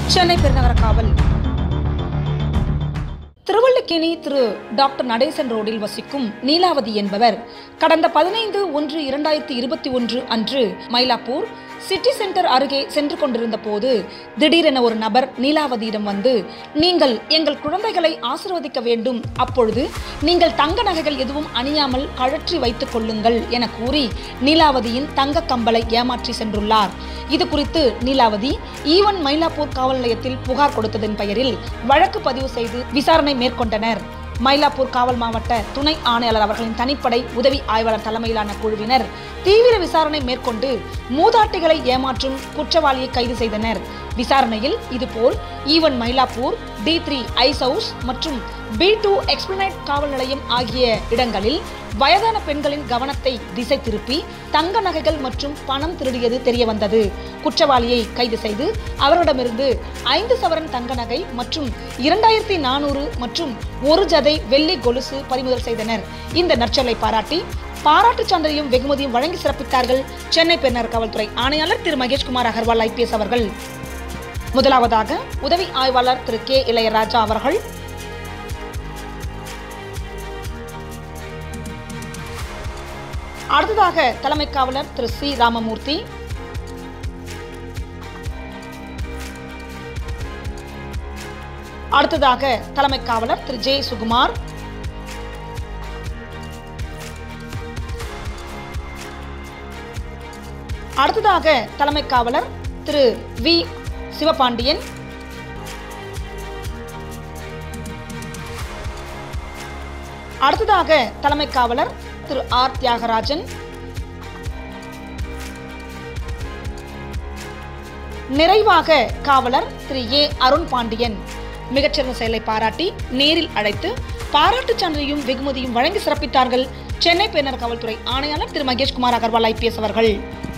சென்னை பெருநகர காவல் திருவல்லிக்கேணி திரு டாக்டர் நடேசன் ரோடில் வசிக்கும் நீலாவதி என்பவர் கடந்த பதினைந்து ஒன்று இரண்டாயிரத்தி இருபத்தி ஒன்று அன்று மயிலாப்பூர் சிட்டி சென்டர் அருகே சென்று கொண்டிருந்த போது திடீரென ஒரு நபர் நீலாவதியிடம் வந்து நீங்கள் எங்கள் குழந்தைகளை ஆசிர்வதிக்க வேண்டும் அப்பொழுது நீங்கள் தங்க நகைகள் எதுவும் அணியாமல் கழற்றி வைத்துக் கொள்ளுங்கள் என கூறி நீலாவதியின் தங்க கம்பலை ஏமாற்றி சென்றுள்ளார் இது குறித்து நீலாவதி ஈவன் மயிலாப்பூர் காவல் நிலையத்தில் புகார் கொடுத்ததன் பெயரில் வழக்கு பதிவு செய்து விசாரணை மேற்கொண்டனர் மயிலாப்பூர் காவல் மாவட்ட துணை ஆணையாளர் அவர்களின் தனிப்படை உதவி ஆய்வாளர் தலைமையிலான குழுவினர் தீவிர விசாரணை மேற்கொண்டு மூதாட்டிகளை ஏமாற்றும் குற்றவாளியை கைது செய்தனர் விசாரணையில் இதுபோல் even Mylapore D three Ice House மற்றும் பி டூ எக்ஸ்பிளனேட் காவல் நிலையம் ஆகிய இடங்களில் வயதான பெண்களின் கவனத்தை திசை திருப்பி தங்க நகைகள் மற்றும் பணம் திருடியது தெரிய வந்தது குற்றவாளியை கைது செய்து அவரிடமிருந்து ஐந்து சவரன் தங்க நகை மற்றும் இரண்டாயிரத்தி நானூறு மற்றும் ஒரு ஜதை வெள்ளி கொலுசு பறிமுதல் செய்தனர் இந்த நற்சொல்லை பாராட்டி பாராட்டுச் சான்றையும் வெகுமதியும் வழங்கி சிறப்பித்தார்கள் சென்னை பெருநகர் காவல்துறை ஆணையாளர் திரு மகேஷ்குமார் அகர்வால் ஐபிஎஸ் அவர்கள் முதலாவதாக உதவி ஆய்வாளர் திரு கே இளையராஜா அவர்கள் அடுத்ததாக தலைமை காவலர் திரு சி ராமமூர்த்தி அடுத்ததாக தலைமை காவலர் திரு ஜே சுகுமார் அடுத்ததாக தலைமை காவலர் திரு வி சிவபாண்டியன் அடுத்ததாக தலைமை காவலர் திரு ஆர் தியாகராஜன் நிறைவாக காவலர் திரு ஏ அருண் பாண்டியன் மிகச்சிறந்த செயலை பாராட்டி நேரில் அழைத்து பாராட்டுச் சான்றையும் வெகுமதியும் வழங்கி சிறப்பித்தார்கள் சென்னை பெருநகர் காவல்துறை ஆணையாளர் திரு மகேஷ்குமார் அகர்வால் ஐபிஎஸ் அவர்கள்